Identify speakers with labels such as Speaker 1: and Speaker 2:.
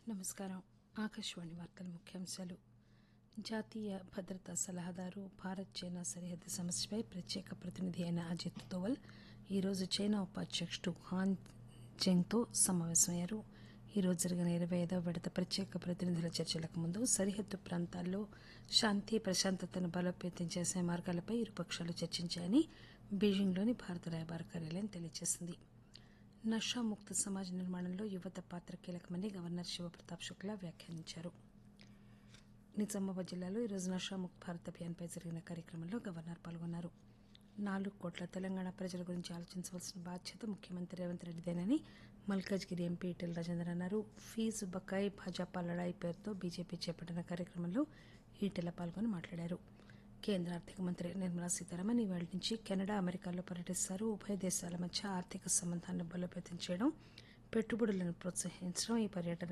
Speaker 1: నమస్కారం ఆకాశవాణి వార్తల ముఖ్యాంశాలు జాతీయ భద్రతా సలహాదారు భారత్ చైనా సరిహద్దు సమస్యపై ప్రత్యేక ప్రతినిధి అయిన అజిత్ దోవల్ ఈరోజు చైనా ఉపాధ్యక్షుడు హాన్ జెంగ్తో సమావేశమయ్యారు ఈరోజు జరిగిన ఇరవై ఐదవ విడత ప్రత్యేక ప్రతినిధుల చర్చలకు ముందు సరిహద్దు ప్రాంతాల్లో శాంతి ప్రశాంతతను బలోపేతం చేసే మార్గాలపై ఇరుపక్షాలు చర్చించాయని బీజింగ్లోని భారత రాయబార కార్యాలయం తెలియజేసింది నషాముక్త సమాజ నిర్మాణంలో యువత పాత్ర కీలకమని గవర్నర్ శివప్రతాప్ శుక్లా వ్యాఖ్యానించారు నిజామాబాద్ జిల్లాలో ఈరోజు నషాముక్త్ భారత్ అభియాన్పై జరిగిన కార్యక్రమంలో గవర్నర్ పాల్గొన్నారు నాలుగు కోట్ల తెలంగాణ ప్రజల గురించి ఆలోచించవలసిన బాధ్యత ముఖ్యమంత్రి రేవంత్ రెడ్డిదేనని మల్కాజ్గిరి ఎంపీ ఈటెల రాజేందర్ అన్నారు ఫీజు బకాయి భాజపా లడాయి పేరుతో బీజేపీ చేపట్టిన కార్యక్రమంలో ఈటెల పాల్గొని మాట్లాడారు కేంద్ర ఆర్థిక మంత్రి నిర్మలా సీతారామన్ ఇవాళ నుంచి కెనడా అమెరికాలో పర్యటిస్తారు ఉభయ దేశాల మధ్య ఆర్థిక సంబంధాలను బలోపేతం చేయడం పెట్టుబడులను ప్రోత్సహించడం ఈ పర్యటన